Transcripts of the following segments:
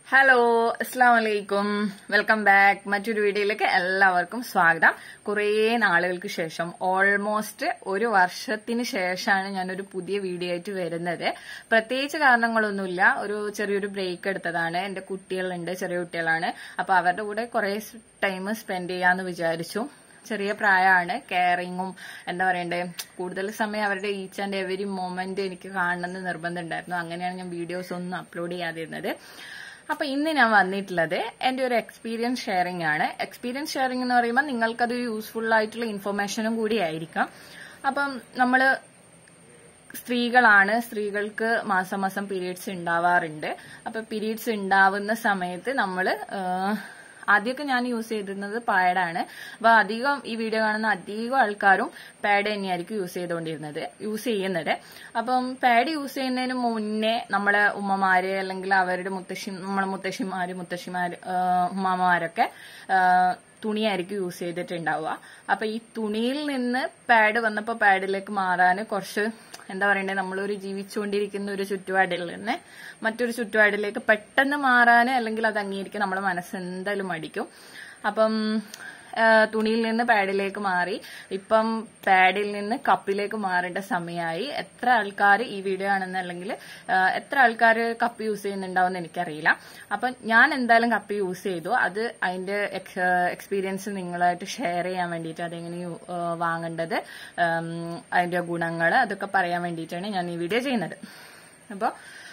Hello അസ്സാം വലൈക്കും welcome back മറ്റൊരു വീഡിയോയിലേക്ക് എല്ലാവർക്കും സ്വാഗതം കുറേ നാളുകൾക്ക് ശേഷം ഓൾമോസ്റ്റ് ഒരു വർഷത്തിന് ശേഷമാണ് ഞാനൊരു പുതിയ വീഡിയോ ആയിട്ട് വരുന്നത് പ്രത്യേകിച്ച് കാരണങ്ങളൊന്നുമില്ല ഒരു ചെറിയൊരു ബ്രേക്ക് എടുത്തതാണ് എന്റെ കുട്ടികളുണ്ട് ചെറിയ കുട്ടികളാണ് അപ്പൊ അവരുടെ കൂടെ കുറെ ടൈം സ്പെൻഡ് ചെയ്യാന്ന് വിചാരിച്ചു ചെറിയ പ്രായമാണ് കെയറിങ്ങും എന്താ പറയണ്ടേ കൂടുതൽ സമയം അവരുടെ ഈച്ച് ആൻഡ് എവരി മൊമെന്റ് എനിക്ക് കാണണമെന്ന് നിർബന്ധമുണ്ടായിരുന്നു അങ്ങനെയാണ് ഞാൻ വീഡിയോസ് ഒന്നും അപ്ലോഡ് ചെയ്യാതിരുന്നത് അപ്പൊ ഇന്ന് ഞാൻ വന്നിട്ടുള്ളത് എന്റെ ഒരു എക്സ്പീരിയൻസ് ഷെയറിംഗ് ആണ് എക്സ്പീരിയൻസ് ഷെയറിംഗ് എന്ന് പറയുമ്പോൾ നിങ്ങൾക്കത് യൂസ്ഫുൾ ആയിട്ടുള്ള ഇൻഫർമേഷനും കൂടി ആയിരിക്കാം അപ്പം നമ്മള് സ്ത്രീകളാണ് സ്ത്രീകൾക്ക് മാസം മാസം പീരീഡ്സ് ഉണ്ടാവാറുണ്ട് അപ്പൊ പീരീഡ്സ് ഉണ്ടാവുന്ന സമയത്ത് നമ്മൾ ആദ്യമൊക്കെ ഞാൻ യൂസ് ചെയ്തിരുന്നത് പാഡാണ് അപ്പൊ അധികം ഈ വീഡിയോ കാണുന്ന അധികം ആൾക്കാരും പാഡ് തന്നെയായിരിക്കും യൂസ് ചെയ്തുകൊണ്ടിരുന്നത് യൂസ് ചെയ്യുന്നത് അപ്പം പാഡ് യൂസ് ചെയ്യുന്നതിന് മുന്നേ നമ്മളെ ഉമ്മമാര് അല്ലെങ്കിൽ അവരുടെ മുത്തശ്ശി നമ്മളെ മുത്തശ്ശിമാര് മുത്തശ്ശിമാര് ഉമ്മമാരൊക്കെ തുണിയായിരിക്കും യൂസ് ചെയ്തിട്ടുണ്ടാവുക അപ്പൊ ഈ തുണിയിൽ നിന്ന് പാഡ് വന്നപ്പോ പാഡിലേക്ക് മാറാൻ കുറച്ച് എന്താ പറയണ്ടേ നമ്മളൊരു ജീവിച്ചുകൊണ്ടിരിക്കുന്ന ഒരു ചുറ്റുപാടിൽ നിന്ന് മറ്റൊരു ചുറ്റുപാടിലേക്ക് പെട്ടെന്ന് മാറാൻ അല്ലെങ്കിൽ അത് അംഗീകരിക്കാൻ നമ്മുടെ മനസ്സ് എന്തായാലും മടിക്കും അപ്പം തുണിയിൽ നിന്ന് പാഡിലേക്ക് മാറി ഇപ്പം പാഡിൽ നിന്ന് കപ്പിലേക്ക് മാറേണ്ട സമയമായി എത്ര ആൾക്കാർ ഈ വീഡിയോ ആണെന്ന് അല്ലെങ്കിൽ എത്ര ആൾക്കാർ കപ്പ് യൂസ് ചെയ്യുന്നുണ്ടാവുമെന്ന് എനിക്കറിയില്ല അപ്പം ഞാൻ എന്തായാലും കപ്പ് യൂസ് ചെയ്തു അത് അതിന്റെ എക്സ്പീരിയൻസ് നിങ്ങളായിട്ട് ഷെയർ ചെയ്യാൻ വേണ്ടിയിട്ട് അതെങ്ങനെ വാങ്ങേണ്ടത് അതിന്റെ ഗുണങ്ങൾ അതൊക്കെ പറയാൻ വേണ്ടിയിട്ടാണ് ഞാൻ ഈ വീഡിയോ ചെയ്യുന്നത് അപ്പോൾ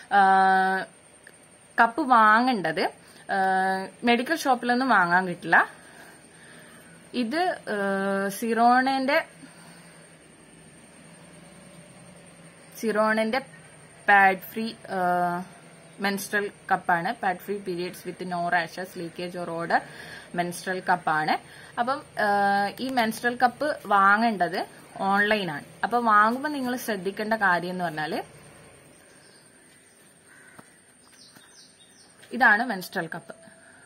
കപ്പ് വാങ്ങേണ്ടത് മെഡിക്കൽ ഷോപ്പിലൊന്നും വാങ്ങാൻ കിട്ടില്ല ഇത് സിറോണന്റെ സിറോണന്റെ പാഡ് ഫ്രീ മെൻസ്ട്രൽ കപ്പാണ് pad free periods with no rashes leakage or order menstrual കപ്പാണ് അപ്പം ഈ മെൻസ്ട്രൽ കപ്പ് വാങ്ങേണ്ടത് ഓൺലൈനാണ് അപ്പൊ വാങ്ങുമ്പോൾ നിങ്ങൾ ശ്രദ്ധിക്കേണ്ട കാര്യം എന്ന് പറഞ്ഞാല് ഇതാണ് മെൻസ്ട്രൽ കപ്പ്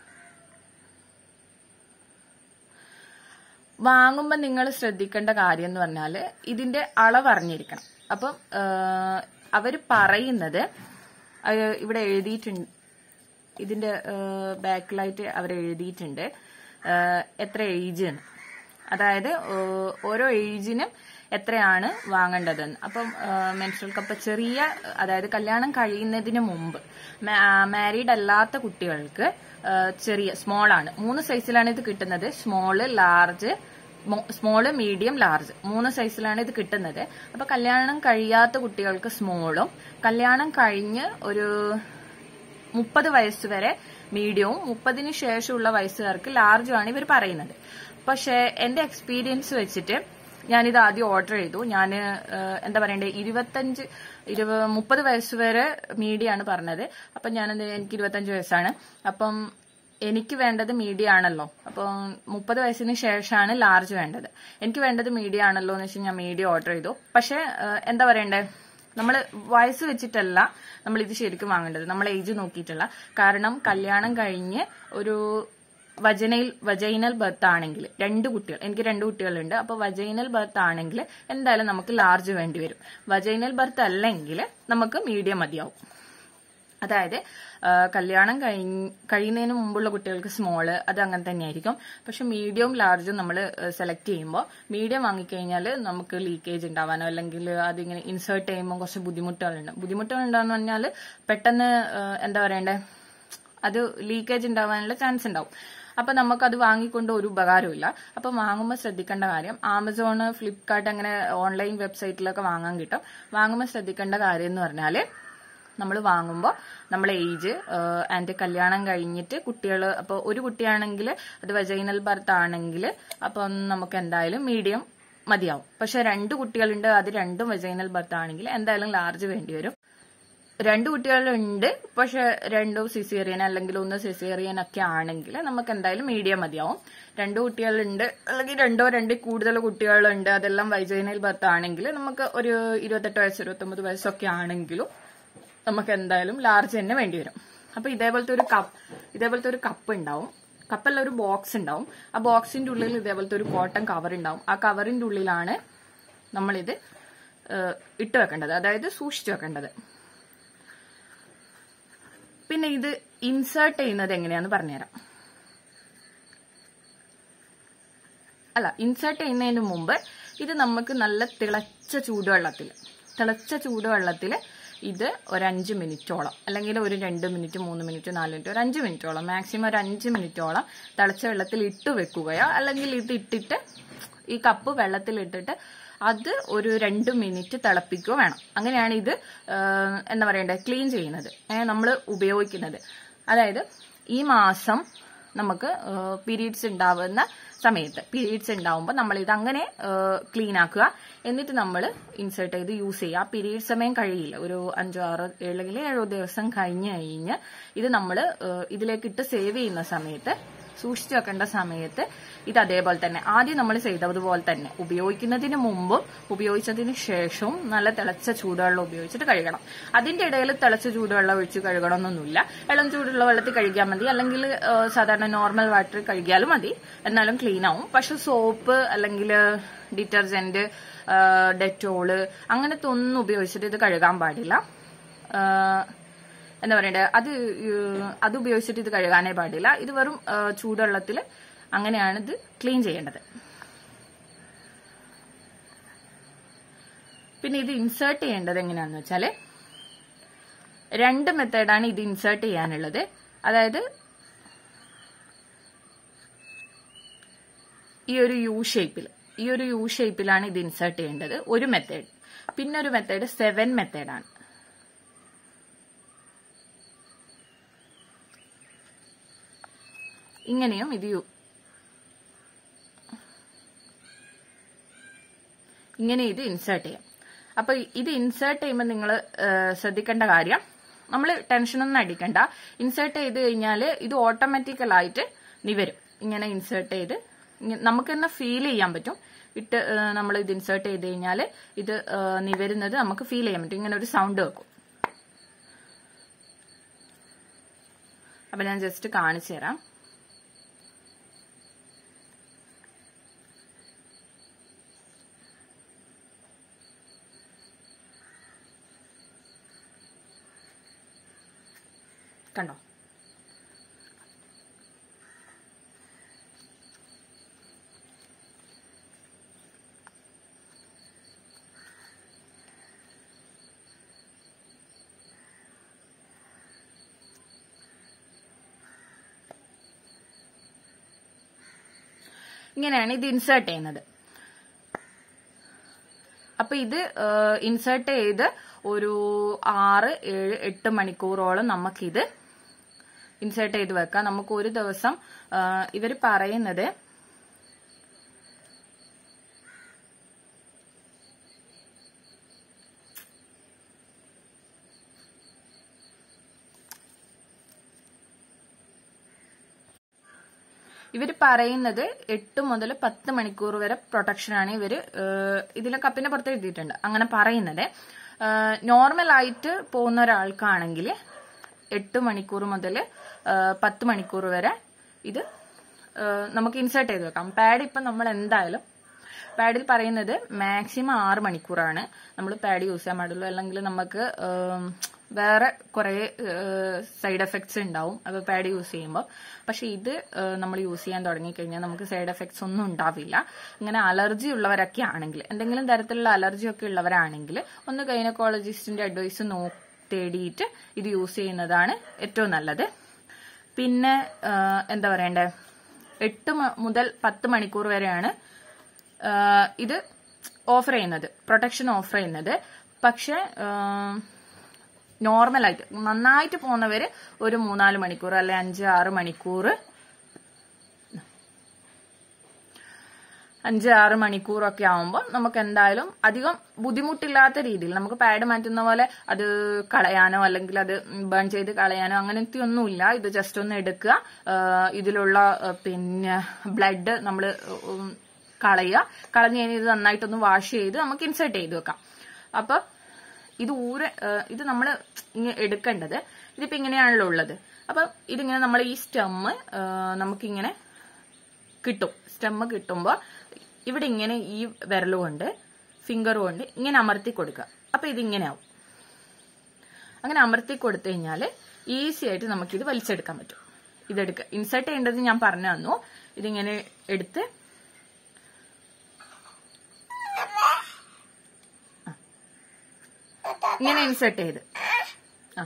വാങ്ങുമ്പോൾ നിങ്ങൾ ശ്രദ്ധിക്കേണ്ട കാര്യം എന്ന് പറഞ്ഞാൽ ഇതിന്റെ അളവ് അറിഞ്ഞിരിക്കണം അപ്പം അവർ പറയുന്നത് ഇവിടെ എഴുതിയിട്ടുണ്ട് ഇതിന്റെ ബാക്കിലായിട്ട് അവർ എഴുതിയിട്ടുണ്ട് എത്ര ഏജ് എന്ന് അതായത് ഓരോ ഏജിനും എത്രയാണ് വാങ്ങേണ്ടതെന്ന് അപ്പം മെൻസ്ട്രൽ കപ്പ് ചെറിയ അതായത് കല്യാണം കഴിയുന്നതിന് മുമ്പ് മാരീഡ് അല്ലാത്ത കുട്ടികൾക്ക് ചെറിയ സ്മോൾ ആണ് മൂന്ന് സൈസിലാണ് ഇത് കിട്ടുന്നത് small large small medium large മൂന്ന് സൈസിലാണ് ഇത് കിട്ടുന്നത് അപ്പൊ കല്യാണം കഴിയാത്ത കുട്ടികൾക്ക് സ്മോളും കല്യാണം കഴിഞ്ഞ് ഒരു മുപ്പത് വയസ്സ് വരെ മീഡിയവും മുപ്പതിന് ശേഷമുള്ള വയസ്സുകാർക്ക് ലാർജുമാണ് ഇവർ പറയുന്നത് പക്ഷെ എന്റെ എക്സ്പീരിയൻസ് വെച്ചിട്ട് ഞാനിത് ആദ്യം ഓർഡർ ചെയ്തു ഞാൻ എന്താ പറയണ്ടേ ഇരുപത്തഞ്ച് ഇരുപ മുപ്പത് വയസ്സ് വരെ മീഡിയ ആണ് പറഞ്ഞത് അപ്പം ഞാനെന്ത് എനിക്ക് ഇരുപത്തഞ്ച് വയസ്സാണ് അപ്പം എനിക്ക് വേണ്ടത് മീഡിയ ആണല്ലോ അപ്പം മുപ്പത് വയസ്സിന് ശേഷമാണ് ലാർജ് വേണ്ടത് എനിക്ക് വേണ്ടത് മീഡിയ ആണല്ലോ എന്ന് വെച്ചാൽ ഞാൻ മീഡിയ ഓർഡർ ചെയ്തു പക്ഷെ എന്താ പറയണ്ടേ നമ്മൾ വയസ്സ് വെച്ചിട്ടല്ല നമ്മൾ ഇത് ശരിക്കും വാങ്ങേണ്ടത് നമ്മൾ ഏജ് നോക്കിയിട്ടല്ല കാരണം കല്യാണം കഴിഞ്ഞ് ഒരു വജനയിൽ വജൈനൽ ബർത്ത് ആണെങ്കിൽ രണ്ട് കുട്ടികൾ എനിക്ക് രണ്ട് കുട്ടികളുണ്ട് അപ്പൊ വജൈനൽ ബർത്ത് ആണെങ്കിൽ എന്തായാലും നമുക്ക് ലാർജ് വേണ്ടി വരും വജൈനൽ ബർത്ത് അല്ലെങ്കിൽ നമുക്ക് മീഡിയം മതിയാവും അതായത് കല്യാണം കഴിയുന്നതിന് മുമ്പുള്ള കുട്ടികൾക്ക് സ്മോള് അത് അങ്ങനെ തന്നെയായിരിക്കും പക്ഷെ മീഡിയവും ലാർജും നമ്മൾ സെലക്ട് ചെയ്യുമ്പോൾ മീഡിയം വാങ്ങിക്കഴിഞ്ഞാൽ നമുക്ക് ലീക്കേജ് ഉണ്ടാവാനോ അല്ലെങ്കിൽ അതിങ്ങനെ ഇൻസേർട്ട് ചെയ്യുമ്പോൾ കുറച്ച് ബുദ്ധിമുട്ടുകളുണ്ട് ബുദ്ധിമുട്ടുകൾ ഉണ്ടാന്ന് പറഞ്ഞാൽ പെട്ടെന്ന് എന്താ പറയണ്ടേ അത് ലീക്കേജ് ഉണ്ടാവാനുള്ള ചാൻസ് ഉണ്ടാവും അപ്പൊ നമുക്കത് വാങ്ങിക്കൊണ്ട് ഒരു ഉപകാരമില്ല അപ്പൊ വാങ്ങുമ്പോൾ ശ്രദ്ധിക്കേണ്ട കാര്യം ആമസോൺ ഫ്ലിപ്കാർട്ട് അങ്ങനെ ഓൺലൈൻ വെബ്സൈറ്റിലൊക്കെ വാങ്ങാൻ കിട്ടും വാങ്ങുമ്പോൾ ശ്രദ്ധിക്കേണ്ട കാര്യം എന്ന് പറഞ്ഞാല് നമ്മൾ വാങ്ങുമ്പോൾ നമ്മളെ ഏജ് ആൻഡ് കല്യാണം കഴിഞ്ഞിട്ട് കുട്ടികൾ അപ്പോൾ ഒരു കുട്ടിയാണെങ്കിൽ അത് വജൈനൽ ബർത്ത് ആണെങ്കിൽ അപ്പം നമുക്ക് എന്തായാലും മീഡിയം മതിയാവും പക്ഷെ രണ്ട് കുട്ടികളുണ്ട് അത് രണ്ടും വജൈനൽ ബർത്ത് ആണെങ്കിൽ എന്തായാലും ലാർജ് വേണ്ടി വരും രണ്ട് കുട്ടികളുണ്ട് പക്ഷെ രണ്ടും സിസേറിയൻ അല്ലെങ്കിൽ ഒന്ന് സിസേറിയൻ ഒക്കെ ആണെങ്കിൽ നമുക്ക് എന്തായാലും മീഡിയം മതിയാവും രണ്ട് കുട്ടികളുണ്ട് അല്ലെങ്കിൽ രണ്ടോ രണ്ട് കൂടുതൽ കുട്ടികളുണ്ട് അതെല്ലാം വൈജൈനൽ ബർത്ത് ആണെങ്കിൽ നമുക്ക് ഒരു ഇരുപത്തെട്ട് വയസ്സ് ഇരുപത്തൊമ്പത് വയസ്സൊക്കെ ആണെങ്കിലും നമുക്ക് എന്തായാലും ലാർജ് തന്നെ വേണ്ടി വരും അപ്പൊ ഇതേപോലത്തെ ഒരു കപ്പ് ഇതേപോലത്തെ ഒരു കപ്പ് ഉണ്ടാവും കപ്പല്ല ഒരു ബോക്സ് ഉണ്ടാവും ആ ബോക്സിന്റെ ഉള്ളിൽ ഇതേപോലത്തെ ഒരു കോട്ടൺ കവർ ഉണ്ടാവും ആ കവറിന്റെ ഉള്ളിലാണ് നമ്മളിത് ഇട്ട് വെക്കേണ്ടത് അതായത് സൂക്ഷിച്ചു വെക്കേണ്ടത് പിന്നെ ഇത് ഇൻസേർട്ട് ചെയ്യുന്നത് എങ്ങനെയാന്ന് പറഞ്ഞുതരാം അല്ല ഇൻസേർട്ട് ചെയ്യുന്നതിന് മുമ്പ് ഇത് നമുക്ക് നല്ല തിളച്ച ചൂടുവെള്ളത്തിൽ തിളച്ച ചൂടുവെള്ളത്തിൽ ഇത് ഒരു അഞ്ച് മിനിറ്റോളം അല്ലെങ്കിൽ ഒരു രണ്ട് മിനിറ്റ് മൂന്ന് മിനിറ്റ് നാല് മിനിറ്റ് ഒരു അഞ്ച് മിനിറ്റോളം മാക്സിമം ഒരു അഞ്ച് മിനിറ്റോളം തിളച്ച വെള്ളത്തിൽ ഇട്ട് വെക്കുകയോ അല്ലെങ്കിൽ ഇത് ഇട്ടിട്ട് ഈ കപ്പ് വെള്ളത്തിൽ ഇട്ടിട്ട് അത് ഒരു രണ്ട് മിനിറ്റ് തിളപ്പിക്കുകയോ വേണം അങ്ങനെയാണ് ഇത് ആ, എന്താ പറയണ്ടേ ക്ലീൻ ചെയ്യുന്നത് നമ്മൾ ഉപയോഗിക്കുന്നത് അതായത് ഈ മാസം നമുക്ക് പീരീഡ്സ് ഉണ്ടാവുന്ന സമയത്ത് പീരീഡ്സ് ഉണ്ടാവുമ്പോൾ നമ്മൾ ഇത് അങ്ങനെ ക്ലീൻ ആക്കുക എന്നിട്ട് നമ്മൾ ഇൻസേർട്ട് ചെയ്ത് യൂസ് ചെയ്യുക ആ പീരീഡ് സമയം കഴിയില്ല ഒരു അഞ്ചോ ആറോ ഏഴ് അല്ലെങ്കിൽ ഏഴോ ദിവസം കഴിഞ്ഞ് കഴിഞ്ഞ് ഇത് നമ്മൾ ഇതിലേക്ക് ഇട്ട് സേവ് ചെയ്യുന്ന സമയത്ത് സൂക്ഷിച്ചു വെക്കേണ്ട സമയത്ത് ഇത് അതേപോലെ തന്നെ ആദ്യം നമ്മൾ ചെയ്തതുപോലെ തന്നെ ഉപയോഗിക്കുന്നതിന് മുമ്പും ഉപയോഗിച്ചതിന് ശേഷവും നല്ല തിളച്ച ചൂടുവെള്ളം ഉപയോഗിച്ചിട്ട് കഴുകണം അതിന്റെ ഇടയിൽ തിളച്ച ചൂടുവെള്ളം ഒഴിച്ച് കഴുകണമെന്നൊന്നുമില്ല ഇളം ചൂടുള്ള വെള്ളത്തിൽ കഴുകിയാൽ മതി അല്ലെങ്കിൽ ആ, സാധാരണ നോർമൽ വാട്ടർ കഴുകിയാലും മതി എന്നാലും ക്ലീൻ ആവും പക്ഷെ സോപ്പ് അല്ലെങ്കിൽ ഡിറ്റർജന്റ് ഡെറ്റോള് അങ്ങനത്തെ ഒന്നും ഉപയോഗിച്ചിട്ട് ഇത് കഴുകാൻ പാടില്ല ആ, എന്താ പറയണ്ടേ അത് ഏഹ്, അത് ഉപയോഗിച്ചിട്ട് ഇത് കഴുകാനേ പാടില്ല ഇത് വെറും ഏഹ്, ചൂടുവെള്ളത്തിൽ അങ്ങനെയാണ് ഇത് ക്ലീൻ ചെയ്യേണ്ടത് പിന്നെ ഇത് ഇൻസേർട്ട് ചെയ്യേണ്ടത് എങ്ങനെയാണെന്ന് വെച്ചാല് രണ്ട് മെത്തേഡാണ് ഇത് ഇൻസേർട്ട് ചെയ്യാനുള്ളത് അതായത് ഈ ഒരു യു ഷേപ്പിൽ ഈ ഒരു യു ഷേപ്പിലാണ് ഇത് ഇൻസേർട്ട് ചെയ്യേണ്ടത് ഒരു മെത്തേഡ് പിന്നെ ഒരു മെത്തേഡ് സെവൻ മെത്തേഡാണ് ഇങ്ങനെയും ഇത് യു- ഇങ്ങനെ ഇത് ഇൻസേർട്ട് ചെയ്യാം അപ്പൊ ഇത് ഇൻസേർട്ട് ചെയ്യുമ്പോൾ നിങ്ങൾ ശ്രദ്ധിക്കേണ്ട കാര്യം നമ്മൾ ടെൻഷനൊന്നും അടിക്കണ്ട ഇൻസേർട്ട് ചെയ്ത് കഴിഞ്ഞാൽ ഇത് ഓട്ടോമാറ്റിക്കലായിട്ട് നിവരും ഇങ്ങനെ ഇൻസേർട്ട് ചെയ്ത് ഇങ്ങ- നമുക്ക് തന്നെ ഫീൽ ചെയ്യാൻ പറ്റും ഇട്ട് നമ്മൾ ഇത് ഇൻസേർട്ട് ചെയ്ത് കഴിഞ്ഞാൽ ഇത് ഏ, നിവരുന്നത് നമുക്ക് ഫീൽ ചെയ്യാൻ പറ്റും ഇങ്ങനെ ഒരു സൗണ്ട് വെക്കും അപ്പൊ ഞാൻ ജസ്റ്റ് കാണിച്ചു തരാം കണ്ടോ ഇങ്ങനെയാണ് ഇത് ഇൻസേർട്ട് ചെയ്യുന്നത് അപ്പൊ ഇത് ഇൻസേർട്ട് ചെയ്ത് ഒരു ആറ് ഏഴ് എട്ട് മണിക്കൂറോളം നമുക്കിത് ഇൻസേർട്ട് ചെയ്ത് വെക്കാം നമുക്ക് ഒരു ദിവസം ഇവർ പറയുന്നത് ഇവർ പറയുന്നത് എട്ട് മുതൽ പത്ത് മണിക്കൂർ വരെ പ്രൊട്ടക്ഷനാണ് ഇവർ ഇതിലെ കപ്പിന്റെ പുറത്ത് എഴുതിയിട്ടുണ്ട് അങ്ങനെ പറയുന്നത് നോർമൽ ആയിട്ട് പോകുന്ന ഒരാൾക്കാണെങ്കിൽ എട്ട് മണിക്കൂർ മുതൽ പത്ത് മണിക്കൂർ വരെ ഇത് ആ, നമുക്ക് ഇൻസേർട്ട് ചെയ്ത് വെക്കാം പാഡ് ഇപ്പം നമ്മൾ എന്തായാലും പാഡിൽ പറയുന്നത് മാക്സിമം ആറ് മണിക്കൂറാണ് നമ്മൾ പാഡ് യൂസ് ചെയ്യാൻ പാടുള്ളൂ അല്ലെങ്കിൽ നമുക്ക് ഉം, വേറെ കുറേ സൈഡ് എഫക്ട്സ് ഉണ്ടാവും അപ്പോൾ പാഡ് യൂസ് ചെയ്യുമ്പോൾ പക്ഷെ ഇത് നമ്മൾ യൂസ് ചെയ്യാൻ തുടങ്ങിക്കഴിഞ്ഞാൽ നമുക്ക് സൈഡ് എഫക്ട്സ് ഒന്നും ഉണ്ടാവില്ല ഇങ്ങനെ അലർജി ഉള്ളവരൊക്കെ ആണെങ്കിൽ എന്തെങ്കിലും തരത്തിലുള്ള അലർജി ഒക്കെ ഉള്ളവരാണെങ്കിൽ ഒന്ന് ഗൈനക്കോളജിസ്റ്റിന്റെ അഡ്വൈസ് നോ തേടിയിട്ട് ഇത് യൂസ് ചെയ്യുന്നതാണ് ഏറ്റവും നല്ലത് പിന്നെ ആ, എന്താ പറയണ്ടേ എട്ട് മ- മുതൽ പത്ത് മണിക്കൂർ വരെയാണ് ആ, ഇത് ഓഫർ ചെയ്യുന്നത് പ്രൊട്ടക്ഷൻ ഓഫർ ചെയ്യുന്നത് പക്ഷെ നോർമലായിട്ട് നന്നായിട്ട് പോകുന്നവര് ഒരു മൂന്നാല് മണിക്കൂർ അല്ലെ അഞ്ച് ആറ് മണിക്കൂർ അഞ്ച് ആറ് മണിക്കൂറൊക്കെ ആവുമ്പോൾ നമുക്ക് എന്തായാലും അധികം ബുദ്ധിമുട്ടില്ലാത്ത രീതിയിൽ നമുക്ക് പാഡ് മാറ്റുന്ന പോലെ അത് കളയാനോ അല്ലെങ്കിൽ അത് ബേൺ ചെയ്ത് കളയാനോ അങ്ങനത്തെ ഒന്നുമില്ല ഇത് ജസ്റ്റ് ഒന്ന് എടുക്കുക ആ, ഇതിലുള്ള ആ, പിന്നെ ബ്ലഡ് നമ്മൾ കളയുക കളഞ്ഞ് കഴിഞ്ഞ് ഇത് നന്നായിട്ടൊന്ന് വാഷ് ചെയ്ത് നമുക്ക് ഇൻസേർട്ട് ചെയ്ത് വെക്കാം അപ്പൊ ഇത് ഊര ആ, ഇത് നമ്മൾ ഇങ്ങനെ എടുക്കേണ്ടത് ഇതിപ്പോ ഇങ്ങനെയാണല്ലോ ഉള്ളത് അപ്പൊ ഇതിങ്ങനെ നമ്മൾ ഈ സ്റ്റെമ്മ് നമുക്കിങ്ങനെ കിട്ടും സ്റ്റെമ്മ് കിട്ടുമ്പോൾ ഇവിടെ ഇങ്ങനെ ഈ വിരല് കൊണ്ട് ഫിംഗർ കൊണ്ട് ഇങ്ങനെ അമർത്തി കൊടുക്കുക അപ്പൊ ഇതിങ്ങനെ ആവും അങ്ങനെ അമർത്തി കൊടുത്തു കഴിഞ്ഞാൽ ഈസി ആയിട്ട് നമുക്കിത് വലിച്ചെടുക്കാൻ പറ്റും ഇതെടുക്കുക ഇൻസേർട്ട് ചെയ്യേണ്ടത് ഞാൻ പറഞ്ഞു തന്നു ഇതിങ്ങനെ എടുത്ത് ആ. ഇങ്ങനെ ഇൻസേർട്ട് ചെയ്ത് ആ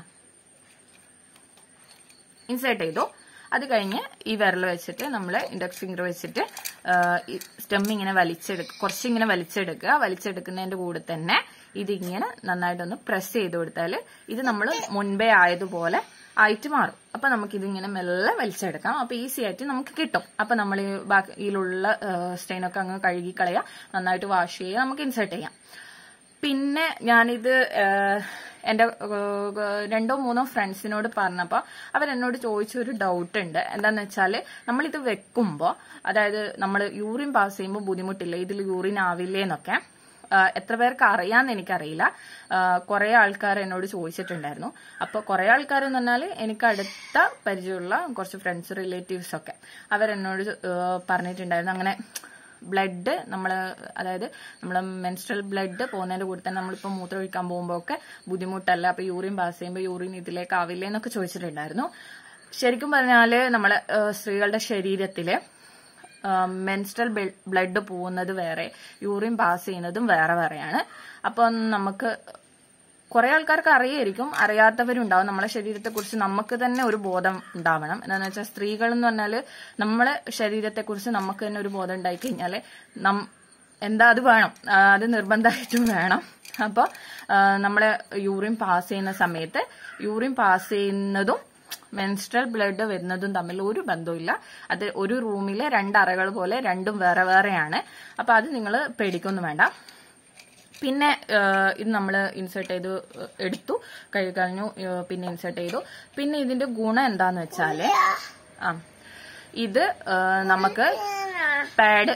ഇൻസേർട്ട് ചെയ്തു അത് കഴിഞ്ഞ് ഈ വിരൽ വെച്ചിട്ട് നമ്മൾ ഇൻഡെക്സ് ഫിംഗർ വെച്ചിട്ട് സ്റ്റെം ഇങ്ങനെ വലിച്ചെടുക്കുക കുറച്ചിങ്ങനെ വലിച്ചെടുക്കുക വലിച്ചെടുക്കുന്നതിന്റെ കൂടെ തന്നെ ഇതിങ്ങനെ നന്നായിട്ടൊന്ന് പ്രസ് ചെയ്ത് കൊടുത്താൽ ഇത് നമ്മൾ മുൻപേ ആയതുപോലെ ആയിട്ട് മാറും അപ്പൊ നമുക്ക് ഇതിങ്ങനെ മെല്ലെ വലിച്ചെടുക്കാം അപ്പൊ ഈസി ആയിട്ട് നമുക്ക് കിട്ടും അപ്പൊ നമ്മൾ ഈ ബാക്കിയിലുള്ള സ്റ്റെയിനൊക്കെ അങ്ങ് കഴുകി കളയുക നന്നായിട്ട് വാഷ് ചെയ്യുക നമുക്ക് ഇൻസേർട്ട് ചെയ്യാം പിന്നെ ഞാനിത് ഏഹ്, എന്റെ ഏഹ്, രണ്ടോ മൂന്നോ ഫ്രണ്ട്സിനോട് പറഞ്ഞപ്പോ അവരെന്നോട് ചോദിച്ച ഒരു ഡൗട്ട് ഉണ്ട് എന്താന്ന് വെച്ചാല് നമ്മളിത് വെക്കുമ്പോ അതായത് നമ്മൾ യൂറിൻ പാസ് ചെയ്യുമ്പോൾ ബുദ്ധിമുട്ടില്ല ഇതിൽ യൂറിൻ ആവില്ലേ എന്നൊക്കെ ആഹ്, എത്ര പേർക്ക് അറിയാന്ന് എനിക്കറിയില്ല കുറെ ആൾക്കാർ എന്നോട് ചോദിച്ചിട്ടുണ്ടായിരുന്നു അപ്പൊ കുറെ ആൾക്കാർ എന്ന് പറഞ്ഞാൽ എനിക്ക് അടുത്ത പരിചയമുള്ള കുറച്ച് ഫ്രണ്ട്സ് റിലേറ്റീവ്സ് ഒക്കെ അവരെന്നോട് ഏഹ്, പറഞ്ഞിട്ടുണ്ടായിരുന്നു അങ്ങനെ ബ്ലഡ് നമ്മൾ അതായത് നമ്മൾ മെൻസ്ട്രൽ ബ്ലഡ് പോകുന്നതിന്റെ കൂടെ തന്നെ നമ്മളിപ്പോൾ മൂത്രം ഒഴിക്കാൻ പോകുമ്പോൾ ഒക്കെ ബുദ്ധിമുട്ടല്ല അപ്പൊ യൂറിൻ പാസ് ചെയ്യുമ്പോൾ യൂറിൻ ഇതിലേക്ക് ആവില്ലേ എന്നൊക്കെ ചോദിച്ചിട്ടുണ്ടായിരുന്നു ശരിക്കും പറഞ്ഞാല് നമ്മളെ ഏഹ്, സ്ത്രീകളുടെ ശരീരത്തില് മെൻസ്ട്രൽ ബ്ലഡ് പോകുന്നത് വേറെ യൂറിൻ പാസ് ചെയ്യുന്നതും വേറെ വേറെയാണ് അപ്പം നമുക്ക് കുറെ ആൾക്കാർക്ക് അറിയായിരിക്കും അറിയാത്തവരുണ്ടാവും നമ്മളെ ശരീരത്തെക്കുറിച്ച് നമുക്ക് തന്നെ ഒരു ബോധം ഉണ്ടാവണം എന്താണെന്ന് വെച്ചാൽ സ്ത്രീകൾ എന്ന് പറഞ്ഞാൽ നമ്മളെ ശരീരത്തെക്കുറിച്ച് നമുക്ക് തന്നെ ഒരു ബോധം ഉണ്ടായി കഴിഞ്ഞാൽ നം എന്താ അത് വേണം ആ, അത് നിർബന്ധമായിട്ടും വേണം അപ്പോൾ നമ്മളെ യൂറിൻ പാസ് ചെയ്യുന്ന സമയത്ത് യൂറിൻ പാസ് ചെയ്യുന്നതും മെൻസ്ട്രൽ ബ്ലഡ് വരുന്നതും തമ്മിൽ ഒരു ബന്ധവുമില്ല അത് ഒരു റൂമിലെ രണ്ട് അറകൾ പോലെ രണ്ടും വേറെ വേറെയാണ് അപ്പൊ അത് നിങ്ങൾ പേടിക്കൊന്നും വേണ്ട പിന്നെ ഏഹ്, ഇത് നമ്മൾ ഇൻസേർട്ട് ചെയ്ത് എടുത്തു കഴുകി കളഞ്ഞു ഏഹ്, പിന്നെ ഇൻസേർട്ട് ചെയ്തു പിന്നെ ഇതിന്റെ ഗുണം എന്താന്ന് വെച്ചാല് ആ ഇത് ഏഹ്, നമുക്ക് പാഡ്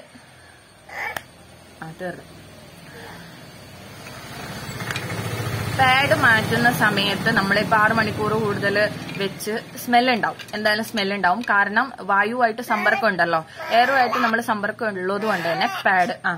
ആ തീർന്നു പാഡ് മാറ്റുന്ന സമയത്ത് നമ്മളിപ്പോ ആറ് മണിക്കൂർ കൂടുതൽ വെച്ച് സ്മെൽ ഉണ്ടാവും എന്തായാലും സ്മെൽ ഉണ്ടാവും കാരണം വായുവായിട്ട് സമ്പർക്കം ഉണ്ടല്ലോ എയറുമായിട്ട് നമ്മൾ സമ്പർക്കം ഉള്ളത് കൊണ്ട് തന്നെ പാഡ് ആ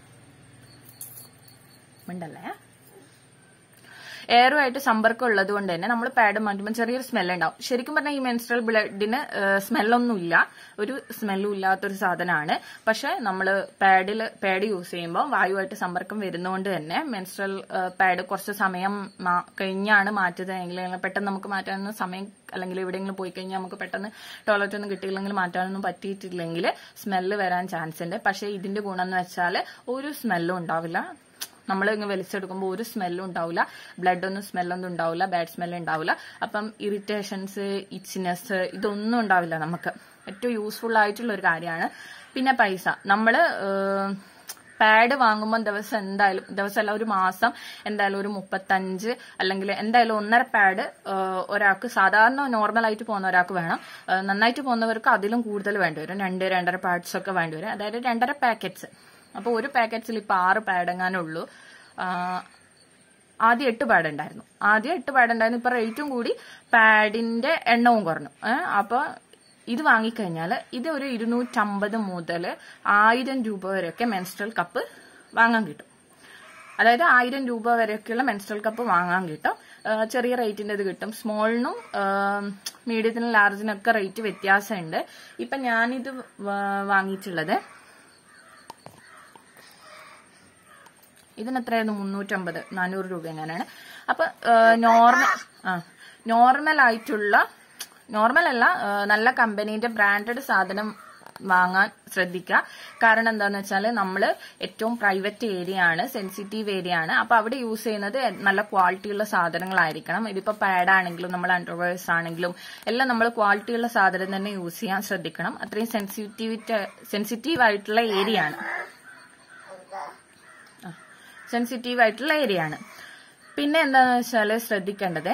മിണ്ടല്ലേ എയറുമായിട്ട് സമ്പർക്കം ഉള്ളത് കൊണ്ട് തന്നെ നമ്മൾ പാഡ് മാറ്റുമ്പോൾ ചെറിയൊരു സ്മെൽ ഉണ്ടാവും ശരിക്കും പറഞ്ഞാൽ ഈ മെൻസ്ട്രൽ ബ്ലഡിന് സ്മെല്ലൊന്നുമില്ല ഒരു സ്മെല്ലും ഇല്ലാത്തൊരു സാധനമാണ് പക്ഷെ നമ്മൾ പാഡിൽ പാഡ് യൂസ് ചെയ്യുമ്പോൾ വായുവായിട്ട് സമ്പർക്കം വരുന്നതുകൊണ്ട് തന്നെ മെൻസ്ട്രൽ പാഡ് കുറച്ച് സമയം മാ- കഴിഞ്ഞാണ് മാറ്റുന്നതെങ്കിൽ അല്ലെങ്കിൽ പെട്ടെന്ന് നമുക്ക് മാറ്റാനൊന്നും സമയം അല്ലെങ്കിൽ എവിടെയെങ്കിലും പോയി കഴിഞ്ഞാൽ നമുക്ക് പെട്ടെന്ന് ടോയ്ലറ്റ് ഒന്നും കിട്ടിയില്ലെങ്കിൽ മാറ്റാനൊന്നും പറ്റിയിട്ടില്ലെങ്കിൽ സ്മെല്ല് വരാൻ ചാൻസ് ഉണ്ട് പക്ഷെ ഇതിന്റെ ഗുണം എന്ന് വെച്ചാൽ ഒരു സ്മെല്ലും ഉണ്ടാവില്ല നമ്മൾ ഇങ്ങ് വലിച്ചെടുക്കുമ്പോൾ ഒരു സ്മെല്ലും ഉണ്ടാവില്ല ബ്ലഡ് ഒന്നും സ്മെല്ലൊന്നും ഉണ്ടാവില്ല ബാഡ് സ്മെല്ല് ഉണ്ടാവില്ല അപ്പം ഇറിറ്റേഷൻസ് ഇച്ചിനെസ് ഇതൊന്നും ഉണ്ടാവില്ല നമുക്ക് ഏറ്റവും യൂസ്ഫുൾ ആയിട്ടുള്ള ഒരു കാര്യമാണ് പിന്നെ പൈസ നമ്മള് പാഡ് വാങ്ങുമ്പോൾ ദിവസം എന്തായാലും ദിവസമല്ല ഒരു മാസം എന്തായാലും ഒരു മുപ്പത്തഞ്ച് അല്ലെങ്കിൽ എന്തായാലും ഒന്നര പാഡ് ഒരാൾക്ക് സാധാരണ നോർമൽ ആയിട്ട് പോകുന്ന ഒരാൾക്ക് വേണം ഏഹ് നന്നായിട്ട് പോകുന്നവർക്ക് അതിലും കൂടുതൽ വേണ്ടി വരും രണ്ട് രണ്ടര പാഡ്സ് ഒക്കെ വേണ്ടി വരും അതായത് രണ്ടര പാക്കറ്റ്സ് അപ്പോൾ ഒരു പാക്കറ്റ്സിൽ ഇപ്പൊ ആറ് പാഡ് എങ്ങാനുള്ളൂ ആദ്യം എട്ട് പാഡ് ഉണ്ടായിരുന്നു ആദ്യം എട്ട് പാഡ് ഉണ്ടായിരുന്നു ഇപ്പൊ റേറ്റും കൂടി പാഡിന്റെ എണ്ണവും കുറഞ്ഞു ഏഹ് അപ്പൊ ഇത് വാങ്ങിക്കഴിഞ്ഞാൽ ഇത് ഒരു ഇരുന്നൂറ്റമ്പത് മുതൽ ആയിരം രൂപ വരെയൊക്കെ മെൻസ്ട്രൽ കപ്പ് വാങ്ങാൻ കിട്ടും അതായത് ആയിരം രൂപ വരെയൊക്കെയുള്ള മെൻസ്ട്രൽ കപ്പ് വാങ്ങാൻ കിട്ടും ആ, ചെറിയ റേറ്റിന്റെ ഇത് കിട്ടും സ്മോളിനും മീഡിയത്തിനും ലാർജിനൊക്കെ റേറ്റ് വ്യത്യാസമുണ്ട് ഇപ്പൊ ഞാനിത് വാ- വാങ്ങിയിട്ടുള്ളത് ഇതിന് എത്രയായിരുന്നു മുന്നൂറ്റമ്പത് നാനൂറ് രൂപ എങ്ങനെയാണ് അപ്പൊ നോർമൽ ആ നോർമൽ ആയിട്ടുള്ള നോർമൽ അല്ല ആ, നല്ല കമ്പനീന്റെ ബ്രാൻഡഡ് സാധനം വാങ്ങാൻ ശ്രദ്ധിക്കുക കാരണം എന്താന്ന് വെച്ചാൽ നമ്മൾ ഏറ്റവും പ്രൈവറ്റ് ഏരിയ ആണ് സെൻസിറ്റീവ് ഏരിയ ആണ് അപ്പൊ അവിടെ യൂസ് ചെയ്യുന്നത് നല്ല ക്വാളിറ്റിയുള്ള സാധനങ്ങളായിരിക്കണം ഇതിപ്പോ പാഡ് ആണെങ്കിലും നമ്മൾ അണ്ടർവേഴ്സ് ആണെങ്കിലും എല്ലാം നമ്മൾ ക്വാളിറ്റിയുള്ള സാധനം തന്നെ യൂസ് ചെയ്യാൻ ശ്രദ്ധിക്കണം അത്രയും സെൻസിറ്റിവിറ്റി സെൻസിറ്റീവ് ആയിട്ടുള്ള ഏരിയ ആണ് സെൻസിറ്റീവ് ആയിട്ടുള്ള ഏരിയ ആണ് പിന്നെ എന്താന്ന് വെച്ചാൽ ശ്രദ്ധിക്കേണ്ടത്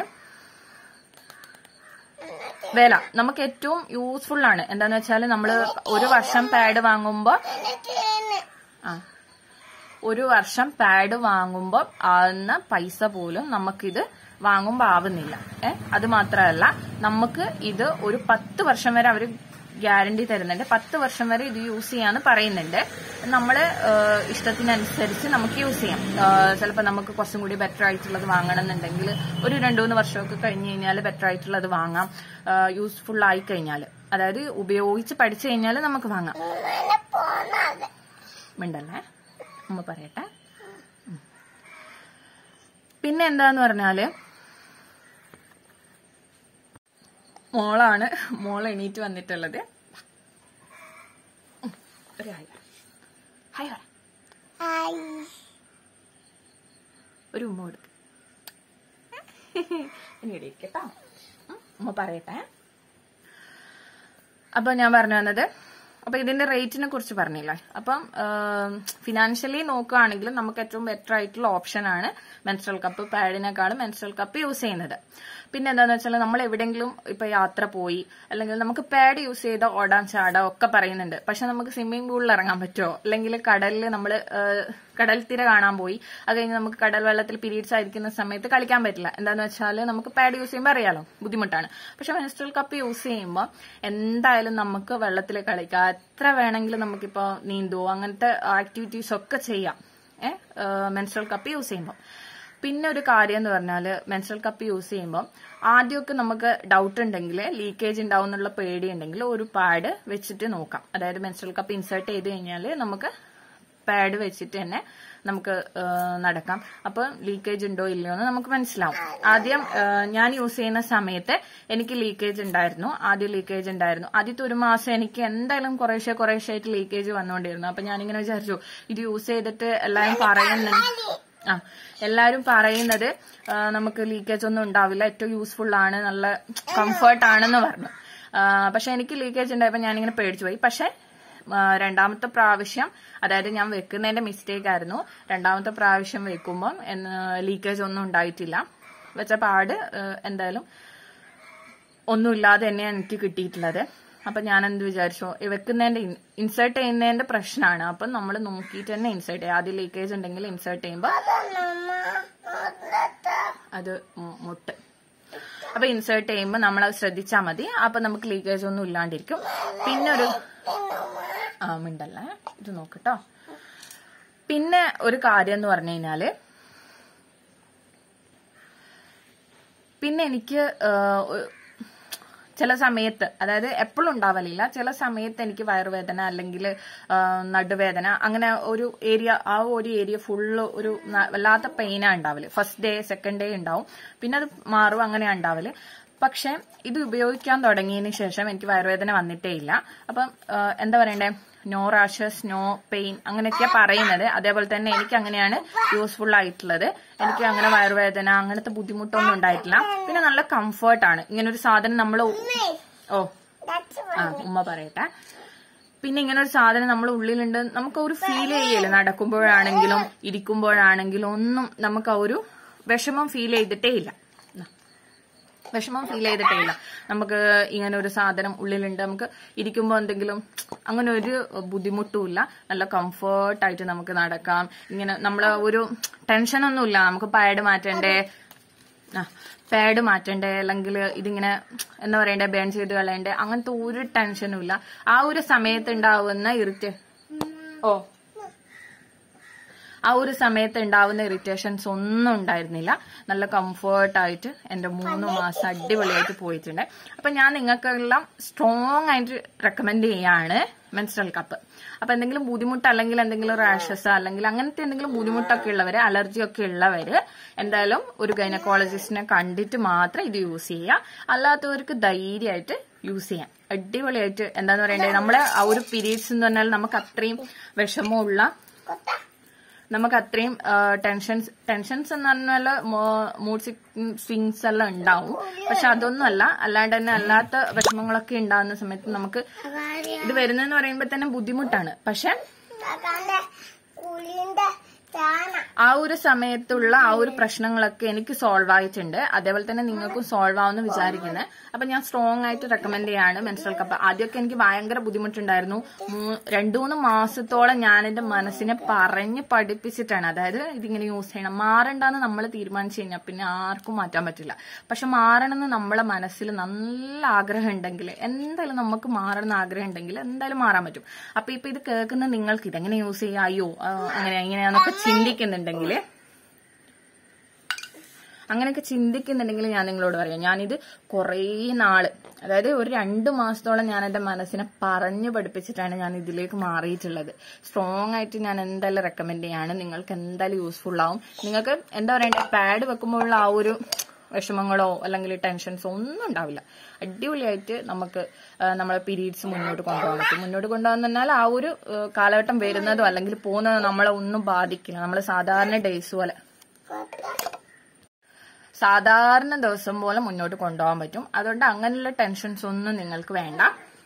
വില നമുക്ക് ഏറ്റവും യൂസ്ഫുൾ ആണ് എന്താന്ന് വെച്ചാൽ നമ്മൾ ഒരു വർഷം പാഡ് വാങ്ങുമ്പോൾ ആ ഒരു വർഷം പാഡ് വാങ്ങുമ്പോൾ ആവുന്ന പൈസ പോലും നമുക്കിത് വാങ്ങുമ്പോൾ ആവുന്നില്ല ഏ അത് മാത്രമല്ല നമുക്ക് ഇത് ഒരു പത്ത് വർഷം വരെ അവർ ഗ്യാരണ്ടി തരുന്നുണ്ട് പത്ത് വർഷം വരെ ഇത് യൂസ് ചെയ്യാന്ന് പറയുന്നുണ്ട് നമ്മള് ഏഹ്, ഇഷ്ടത്തിനനുസരിച്ച് നമുക്ക് യൂസ് ചെയ്യാം ചിലപ്പോൾ നമുക്ക് കുറച്ചും കൂടി ബെറ്റർ ആയിട്ടുള്ളത് വാങ്ങണം എന്നുണ്ടെങ്കിൽ ഒരു രണ്ടു മൂന്ന് വർഷമൊക്കെ കഴിഞ്ഞ് കഴിഞ്ഞാൽ ബെറ്റർ ആയിട്ടുള്ളത് വാങ്ങാം യൂസ്ഫുൾ ആയി കഴിഞ്ഞാൽ അതായത് ഉപയോഗിച്ച് പഠിച്ചു കഴിഞ്ഞാൽ നമുക്ക് വാങ്ങാം ഉമ്മേനെ പോന്നത് മിണ്ടല്ലേ ഉമ്മ പറയട്ടെ ഉം. പിന്നെ എന്താന്ന് പറഞ്ഞാല് മോളാണ് മോൾ എണീറ്റ് വന്നിട്ടുള്ളത് ഉം. ഒരു ഹായ് പറ. ഹായ് പറ. ഹായ് ഒരു ഉമ്മ കൊടുക്ക് ഇനി ഇവിടെ ഇരിക്കട്ടോ ഉം. ഉമ്മ പറയട്ടെ അപ്പൊ ഞാൻ പറഞ്ഞു വന്നത് അപ്പൊ ഇതിന്റെ റേറ്റിനെ കുറിച്ച് പറഞ്ഞില്ലേ അപ്പം ഫിനാൻഷ്യലി നോക്കുകയാണെങ്കിൽ നമുക്ക് ഏറ്റവും ബെറ്റർ ആയിട്ടുള്ള ഓപ്ഷൻ ആണ് മെൻസ്ട്രൽ കപ്പ് പാഡിനേക്കാളും മെൻസ്ട്രൽ കപ്പ് യൂസ് ചെയ്യുന്നത് പിന്നെ എന്താന്ന് വെച്ചാൽ നമ്മൾ എവിടെയെങ്കിലും ഇപ്പൊ യാത്ര പോയി അല്ലെങ്കിൽ നമുക്ക് പാഡ് യൂസ് ചെയ്ത ഓടാൻ ചാടാം ഒക്കെ പറയുന്നുണ്ട് പക്ഷെ നമുക്ക് സ്വിമ്മിംഗ് പൂളിൽ ഇറങ്ങാൻ പറ്റുമോ അല്ലെങ്കിൽ കടലിൽ നമ്മൾ കടൽ തിര കാണാൻ പോയി അത് കഴിഞ്ഞ് നമുക്ക് കടൽ വെള്ളത്തിൽ പീരീഡ്സ് ആയിരിക്കുന്ന സമയത്ത് കളിക്കാൻ പറ്റില്ല എന്താന്ന് വെച്ചാൽ നമുക്ക് പാഡ് യൂസ് ചെയ്യുമ്പോൾ അറിയാലോ ബുദ്ധിമുട്ടാണ് പക്ഷെ മെൻസ്ട്രൽ കപ്പ് യൂസ് ചെയ്യുമ്പോൾ എന്തായാലും നമുക്ക് വെള്ളത്തിൽ കളിക്കാം എത്ര വേണമെങ്കിലും നമുക്കിപ്പോൾ നീന്തുവോ അങ്ങനത്തെ ആക്ടിവിറ്റീസ് ഒക്കെ ചെയ്യാം ഏഹ് മെൻസ്ട്രൽ കപ്പ് യൂസ് ചെയ്യുമ്പോൾ പിന്നെ ഒരു കാര്യം എന്ന് പറഞ്ഞാൽ മെൻസ്ട്രൽ കപ്പ് യൂസ് ചെയ്യുമ്പോൾ ആദ്യമൊക്കെ നമുക്ക് ഡൗട്ട് ഉണ്ടെങ്കിൽ ലീക്കേജ് ഉണ്ടാവും എന്നുള്ള പേടി ഉണ്ടെങ്കിൽ ഒരു പാഡ് വെച്ചിട്ട് നോക്കാം അതായത് മെൻസ്ട്രൽ കപ്പ് ഇൻസേർട്ട് ചെയ്ത് കഴിഞ്ഞാൽ നമുക്ക് പാഡ് വെച്ചിട്ട് തന്നെ നമുക്ക് ആ, നടക്കാം അപ്പൊ ലീക്കേജ് ഉണ്ടോ ഇല്ലയോ എന്ന് നമുക്ക് മനസ്സിലാവും ആദ്യം ആ, ഞാൻ യൂസ് ചെയ്യുന്ന സമയത്ത് എനിക്ക് ലീക്കേജ് ഉണ്ടായിരുന്നു ആദ്യം ലീക്കേജ് ഉണ്ടായിരുന്നു ആദ്യത്തെ ഒരു മാസം എനിക്ക് എന്തായാലും കുറേശ്ശെ കുറേശ്ശെ ആയിട്ട് ലീക്കേജ് വന്നുകൊണ്ടിരുന്നു അപ്പൊ ഞാനിങ്ങനെ വിചാരിച്ചു ഇത് യൂസ് ചെയ്തിട്ട് എല്ലാവരും പറയുന്നുണ്ട് ആ എല്ലാരും പറയുന്നത് ആ, നമുക്ക് ലീക്കേജ് ഒന്നും ഉണ്ടാവില്ല ഏറ്റവും യൂസ്ഫുൾ ആണ് നല്ല കംഫർട്ട് ആണെന്ന് പറഞ്ഞു ആ, പക്ഷെ എനിക്ക് ലീക്കേജ് ഉണ്ടായപ്പോ ഞാനിങ്ങനെ പേടിച്ചു പോയി പക്ഷെ ആ, രണ്ടാമത്തെ പ്രാവശ്യം അതായത് ഞാൻ വെക്കുന്നതിന്റെ മിസ്റ്റേക്ക് ആയിരുന്നു രണ്ടാമത്തെ പ്രാവശ്യം വെക്കുമ്പോൾ ലീക്കേജ് ഒന്നും ഉണ്ടായിട്ടില്ല വെച്ച പാട് ആ, എന്തായാലും ഒന്നുമില്ലാതെ തന്നെയാണ് എനിക്ക് കിട്ടിയിട്ടുള്ളത് അപ്പൊ ഞാൻ എന്ത് വിചാരിച്ചു ഈ വെക്കുന്നതിന്റെ ഇൻസേർട്ട് ചെയ്യുന്നതിന്റെ പ്രശ്നമാണ് അപ്പൊ നമ്മൾ നോക്കിയിട്ട് തന്നെ ഇൻസേർട്ട് ചെയ്യുക ആദ്യം ലീക്കേജ് ഉണ്ടെങ്കിൽ ഇൻസേർട്ട് ചെയ്യുമ്പോൾ അതൊന്നുമ്മ മുന്നത്തെ അത് മു- മുട്ട് അപ്പൊ ഇൻസേർട്ട് ചെയ്യുമ്പോൾ നമ്മൾ അത് ശ്രദ്ധിച്ചാൽ മതി അപ്പൊ നമുക്ക് ലീക്കേജ് ഒന്നും ഇല്ലാണ്ടിരിക്കും പിന്നെ ഒരു ആ മിണ്ടല്ലേ ഇത് നോക്കട്ടോ പിന്നെ ഒരു കാര്യം എന്ന് പറഞ്ഞു കഴിഞ്ഞാല് പിന്നെ എനിക്ക് ആ, ഒ- ചില സമയത്ത് അതായത് എപ്പോഴും ഉണ്ടാവലില്ല ചില സമയത്ത് എനിക്ക് വയറുവേദന അല്ലെങ്കിൽ നടുവേദന അങ്ങനെ ഒരു ഏരിയ ആ ഒരു ഏരിയ ഫുള്ള് ഒരു ന- വല്ലാത്ത പെയിനാ ഉണ്ടാവല് ഫസ്റ്റ് ഡേ സെക്കൻഡ് ഡേ ഉണ്ടാവും പിന്നെ അത് മാറും അങ്ങനെയാ ഉണ്ടാവല് പക്ഷെ ഇത് ഉപയോഗിക്കാൻ തുടങ്ങിയതിന് ശേഷം എനിക്ക് വയറുവേദന വന്നിട്ടേ ഇല്ല അപ്പം ആ, എന്താ പറയണ്ടേ നോ റാഷസ് നോ പെയിൻ അങ്ങനെയൊക്കെയാ പറയുന്നത് അതേപോലെ തന്നെ എനിക്ക് അങ്ങനെയാണ് യൂസ്ഫുൾ ആയിട്ടുള്ളത് എനിക്ക് അങ്ങനെ വയറുവേദന അങ്ങനത്തെ ബുദ്ധിമുട്ടൊന്നും ഉണ്ടായിട്ടില്ല പിന്നെ നല്ല കംഫർട്ടാണ് ഇങ്ങനെ ഒരു സാധനം നമ്മൾ ഓ That's ആ ഉമ്മ പറയട്ടെ പിന്നെ ഇങ്ങനെ ഒരു സാധനം നമ്മൾ ഉള്ളിലുണ്ട് നമുക്ക് ഒരു ഫീൽ ചെയ്യല്ലേ നടക്കുമ്പോഴാണെങ്കിലും ഇരിക്കുമ്പോഴാണെങ്കിലും ഒന്നും നമുക്ക് ആ ഒരു വിഷമം ഫീൽ ചെയ്തിട്ടേ ഇല്ല ദാ. വിഷമം ഫീൽ ചെയ്തിട്ടേ ഇല്ല നമുക്ക് ഇങ്ങനെ ഒരു സാധനം ഉള്ളിലുണ്ട് നമുക്ക് ഇരിക്കുമ്പോൾ എന്തെങ്കിലും അങ്ങനെ ഒരു ബുദ്ധിമുട്ടുമില്ല നല്ല കംഫർട്ടായിട്ട് നമുക്ക് നടക്കാം ഇങ്ങനെ നമ്മൾ ഒരു ടെൻഷനൊന്നുമില്ല നമുക്ക് പാഡ് മാറ്റണ്ടേ ആ പാഡ് മാറ്റണ്ടേ അല്ലെങ്കിൽ ഇതിങ്ങനെ എന്താ പറയണ്ടേ ബേൺ ചെയ്ത് കളയണ്ടേ അങ്ങനത്തെ ഒരു ടെൻഷനും ഇല്ല ആ ഒരു സമയത്ത് ഉണ്ടാവുന്ന ഇറിറ്റേ ഓ ആ ഒരു സമയത്ത് ഉണ്ടാവുന്ന ഇറിറ്റേഷൻസ് ഒന്നും ഉണ്ടായിരുന്നില്ല നല്ല കംഫർട്ടായിട്ട് എന്റെ മൂന്ന് മാസം അടിപൊളിയായിട്ട് പോയിട്ടുണ്ട് അപ്പൊ ഞാൻ നിങ്ങൾക്കെല്ലാം സ്ട്രോങ് ആയിട്ട് റെക്കമെൻഡ് ചെയ്യാണ് മെൻസ്ട്രൽ കപ്പ് അപ്പൊ എന്തെങ്കിലും ബുദ്ധിമുട്ട് അല്ലെങ്കിൽ എന്തെങ്കിലും റാഷസ് അല്ലെങ്കിൽ അങ്ങനത്തെ എന്തെങ്കിലും ബുദ്ധിമുട്ടൊക്കെ ഉള്ളവര് അലർജി ഒക്കെ ഉള്ളവര് എന്തായാലും ഒരു ഗൈനക്കോളജിസ്റ്റിനെ കണ്ടിട്ട് മാത്രം ഇത് യൂസ് ചെയ്യുക അല്ലാത്തവർക്ക് ധൈര്യമായിട്ട് യൂസ് ചെയ്യാം അടിപൊളിയായിട്ട് എന്താന്ന് പറയണ്ടേ നമ്മളെ ആ ഒരു പീരീഡ്സ് എന്ന് പറഞ്ഞാൽ നമുക്ക് അത്രയും വിഷമമുള്ള നമുക്ക് അത്രയും ടെൻഷൻസ് ടെൻഷൻസ് എന്ന് പറഞ്ഞാൽ മൂഡ് സ്വിങ്സ് എല്ലാം ഉണ്ടാവും പക്ഷെ അതൊന്നും അല്ല അല്ലാണ്ട് തന്നെ അല്ലാത്ത വിഷമങ്ങളൊക്കെ ഉണ്ടാകുന്ന സമയത്ത് നമുക്ക് ഇത് വരുന്നെന്ന് പറയുമ്പോൾ തന്നെ ബുദ്ധിമുട്ടാണ് പക്ഷെ കാക്കാന്റെ കുളിന്റെ ചാന ആ ഒരു സമയത്തുള്ള ആ ഒരു പ്രശ്നങ്ങളൊക്കെ എനിക്ക് സോൾവ് ആയിട്ടുണ്ട് അതേപോലെ തന്നെ നിങ്ങൾക്കും സോൾവ് ആവുമെന്ന് വിചാരിക്കുന്നത് അപ്പൊ ഞാൻ സ്ട്രോങ് ആയിട്ട് റെക്കമെൻഡ് ചെയ്യാണ് മെൻസ്ട്രൽ കപ്പ് ആദ്യമൊക്കെ എനിക്ക് ഭയങ്കര ബുദ്ധിമുട്ടുണ്ടായിരുന്നു മൂ- രണ്ടു മൂന്ന് മാസത്തോളം ഞാൻ എന്റെ മനസ്സിനെ പറഞ്ഞ് പഠിപ്പിച്ചിട്ടാണ് അതായത് ഇതിങ്ങനെ യൂസ് ചെയ്യണം മാറണ്ടെന്ന് നമ്മൾ തീരുമാനിച്ചു കഴിഞ്ഞാൽ പിന്നെ ആർക്കും മാറ്റാൻ പറ്റില്ല പക്ഷെ മാറണമെന്ന് നമ്മളെ മനസ്സിൽ നല്ല ആഗ്രഹം ഉണ്ടെങ്കിൽ എന്തായാലും നമുക്ക് മാറണം എന്ന് ആഗ്രഹം ഉണ്ടെങ്കിൽ എന്തായാലും മാറാൻ പറ്റും അപ്പൊ ഇപ്പൊ ഇത് കേൾക്കുന്ന നിങ്ങൾക്ക് ഇതെങ്ങനെ യൂസ് ചെയ്യാം അയ്യോ ആ, അങ്ങനെ ഇങ്ങനെയാന്നൊക്കെ ചിന്തിക്കുന്നുണ്ടെങ്കിൽ അങ്ങനെയൊക്കെ ചിന്തിക്കുന്നുണ്ടെങ്കിൽ ഞാൻ നിങ്ങളോട് പറയാം ഞാനിത് കുറേ നാള് അതായത് ഒരു രണ്ട് മാസത്തോളം ഞാൻ എന്റെ മനസ്സിനെ പറഞ്ഞു പഠിപ്പിച്ചിട്ടാണ് ഞാൻ ഇതിലേക്ക് മാറിയിട്ടുള്ളത് സ്ട്രോങ് ആയിട്ട് ഞാൻ എന്തായാലും റെക്കമെൻഡ് ചെയ്യാണ് നിങ്ങൾക്ക് എന്തായാലും യൂസ്ഫുൾ ആവും നിങ്ങൾക്ക് എന്താ പറയണ്ടേ പാഡ് വെക്കുമ്പോഴുള്ള ആ ഒരു വിഷമങ്ങളോ അല്ലെങ്കിൽ ടെൻഷൻസോ ഒന്നും ഉണ്ടാവില്ല അടിപൊളിയായിട്ട് നമുക്ക് ആ, നമ്മളെ പീരീഡ്സ് മുന്നോട്ട് കൊണ്ടുപോകാൻ പറ്റും മുന്നോട്ട് കൊണ്ടുപോകാൻ പറഞ്ഞാൽ ആ ഒരു ആ, കാലഘട്ടം വരുന്നതോ അല്ലെങ്കിൽ പോകുന്നതോ നമ്മളെ ഒന്നും ബാധിക്കില്ല നമ്മൾ സാധാരണ ഡേയ്സ് പോലെ സാധാരണ ദിവസം പോലെ മുന്നോട്ട് കൊണ്ടുപോകാൻ പറ്റും അതുകൊണ്ട് അങ്ങനെയുള്ള ടെൻഷൻസ് ഒന്നും നിങ്ങൾക്ക് വേണ്ട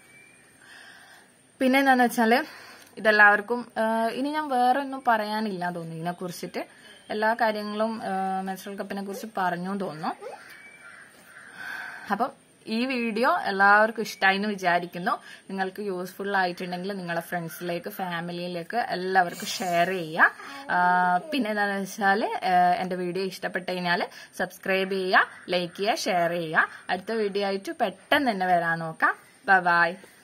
പിന്നെ എന്താന്ന് വെച്ചാല് ഇതെല്ലാവർക്കും ആ, ഇനി ഞാൻ വേറെ ഒന്നും പറയാനില്ല തോന്നുന്നു ഇതിനെ കുറിച്ചിട്ട് എല്ലാ കാര്യങ്ങളും മെൻസ്ട്രൽ കപ്പിനെ കുറിച്ച് പറഞ്ഞു തോന്നുന്നു അപ്പം ഈ വീഡിയോ എല്ലാവർക്കും ഇഷ്ടമായി എന്ന് വിചാരിക്കുന്നു നിങ്ങൾക്ക് യൂസ്ഫുൾ ആയിട്ടുണ്ടെങ്കിൽ നിങ്ങളെ ഫ്രണ്ട്സിലേക്ക് ഫാമിലിയിലേക്ക് എല്ലാവർക്കും ഷെയർ ചെയ്യുക ആ, പിന്നെ എന്താണെന്ന് വെച്ചാൽ എൻ്റെ വീഡിയോ ഇഷ്ടപ്പെട്ട് കഴിഞ്ഞാൽ സബ്സ്ക്രൈബ് ചെയ്യുക ലൈക്ക് ചെയ്യുക ഷെയർ ചെയ്യുക അടുത്ത വീഡിയോ ആയിട്ട് പെട്ടെന്ന് തന്നെ വരാൻ നോക്കാം ബൈ